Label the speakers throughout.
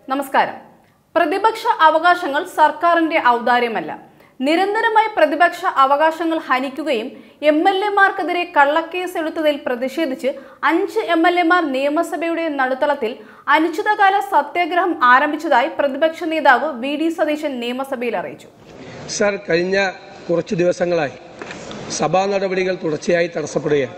Speaker 1: നമസ്കാരം പ്രതിപക്ഷ അവകാശങ്ങൾ സർക്കാരിന്റെ ഔദാര്യമല്ല നിരന്തരമായി പ്രതിപക്ഷ അവകാശങ്ങൾ ഹനിക്കുകയും എം എൽ എമാർക്കെതിരെ കള്ളക്കേസ് എടുത്തതിൽ പ്രതിഷേധിച്ച് അഞ്ച് എം എൽ എമാർ നിയമസഭയുടെ നടുത്തളത്തിൽ അനിശ്ചിതകാല സത്യാഗ്രഹം ആരംഭിച്ചതായി പ്രതിപക്ഷ നേതാവ് വി ഡി സതീശൻ നിയമസഭയിൽ അറിയിച്ചു
Speaker 2: സർ കഴിഞ്ഞ കുറച്ച് ദിവസങ്ങളായി സഭാ നടപടികൾ തുടർച്ചയായി തടസ്സപ്പെടുകയാണ്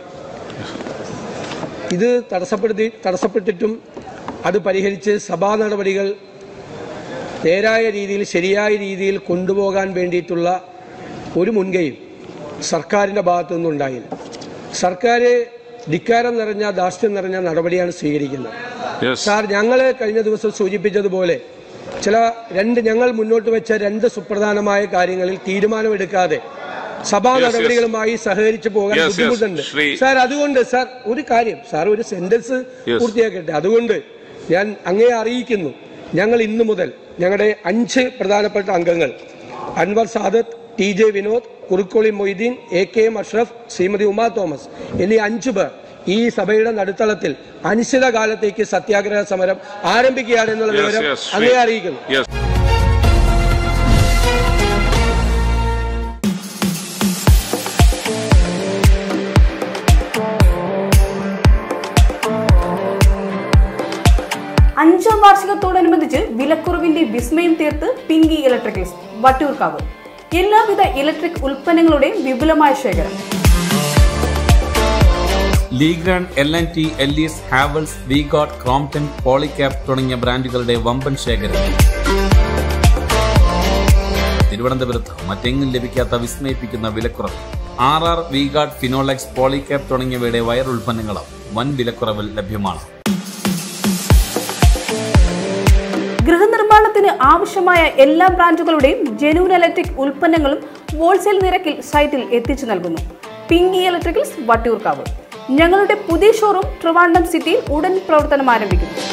Speaker 2: ഇത് തടസ്സപ്പെടുത്തി തടസ്സപ്പെട്ടിട്ടും അത് പരിഹരിച്ച് സഭാ നടപടികൾ നേരായ രീതിയിൽ ശരിയായ രീതിയിൽ കൊണ്ടുപോകാൻ വേണ്ടിയിട്ടുള്ള ഒരു മുൻകൈയും സർക്കാരിൻ്റെ ഭാഗത്തു നിന്നുണ്ടായില്ല സർക്കാർ ധിക്കാരം നിറഞ്ഞ ധാർഷ്ട്യം നിറഞ്ഞ നടപടിയാണ് സ്വീകരിക്കുന്നത്
Speaker 3: Yes.
Speaker 2: സാർ ഞങ്ങൾ കഴിഞ്ഞ ദിവസം സൂചിപ്പിച്ചതുപോലെ ചില രണ്ട് ഞങ്ങൾ മുന്നോട്ട് വെച്ച രണ്ട് സുപ്രധാനമായ കാര്യങ്ങളിൽ തീരുമാനമെടുക്കാതെ സഭാ
Speaker 3: yes.
Speaker 2: നടപടികളുമായി സഹകരിച്ചു പോകാൻ
Speaker 3: Yes, yes.
Speaker 2: ബുദ്ധിമുട്ടുണ്ട്
Speaker 3: ശ്രീ-
Speaker 2: സാർ അതുകൊണ്ട് സാർ ഒരു കാര്യം സാർ ഒരു സെന്റൻസ്
Speaker 3: Yes.
Speaker 2: പൂർത്തിയാക്കട്ടെ അതുകൊണ്ട് ഞാൻ അങ്ങേ അറിയിക്കുന്നു ഞങ്ങൾ ഇന്നു മുതൽ ഞങ്ങളുടെ അഞ്ച് പ്രധാനപ്പെട്ട അംഗങ്ങൾ Anwar Sadath T J Vinod Kurukkoli Moideen A K M Ashraf Shrimati Uma Thomas എന്നീ അഞ്ചു പേർ ഈ സഭയുടെ നടുത്തളത്തിൽ അനിശ്ചിതകാലത്തേക്ക് സത്യാഗ്രഹ സമരം ആരംഭിക്കുകയാണ് എന്നുള്ള
Speaker 3: Yes,
Speaker 2: വിവരം
Speaker 3: yes, ശ്രീ-
Speaker 2: അങ്ങേ അറിയിക്കുന്നു
Speaker 3: Yes.
Speaker 1: അഞ്ചാം വാർഷികത്തോടനുബന്ധിച്ച് വിലക്കുറവിന്റെ വിസ്മയം തീർത്ത് പിങ്കി ഇലക്ട്രിക്കൽസ് വട്ടിയൂർക്കാവ് എല്ലാവിധ ഇലക്ട്രിക് ഉൽപ്പന്നങ്ങളുടെയും വിപുലമായ ശേഖരം
Speaker 4: ലീഗ്രാൻ എൽ എൻ ടി എല്ലീസ് ഹാവൽസ് വിഗോട്ട് ക്രോംപ്ടൺ പോളിക്യാപ് തുടങ്ങിയ ബ്രാൻഡുകളുടെ വമ്പൻ ശേഖരം തിരുവനന്തപുരത്ത് മറ്റെങ്ങും ലഭിക്കാത്ത വിസ്മയിപ്പിക്കുന്ന വിലക്കുറവ് R R V-Guard Finolex Polycab തുടങ്ങിയവയുടെ വയർ ഉൽപ്പന്നങ്ങളും വൻ വിലക്കുറവിൽ ലഭ്യമാണ്
Speaker 1: ഗൃഹനിർമ്മാണത്തിന് ആവശ്യമായ എല്ലാ ബ്രാൻഡുകളുടെയും ജെനുവൻ ഇലക്ട്രിക് ഉൽപ്പന്നങ്ങളും ഹോൾസെയിൽ നിരക്കിൽ സൈറ്റിൽ എത്തിച്ചു നൽകുന്നു പിങ്കി ഇലക്ട്രിക്കൽസ് വട്ടിയൂർക്കാവ് ഞങ്ങളുടെ പുതിയ ഷോറൂം ട്രിവാൻഡം സിറ്റിയിൽ ഉടൻ പ്രവർത്തനം ആരംഭിക്കുന്നു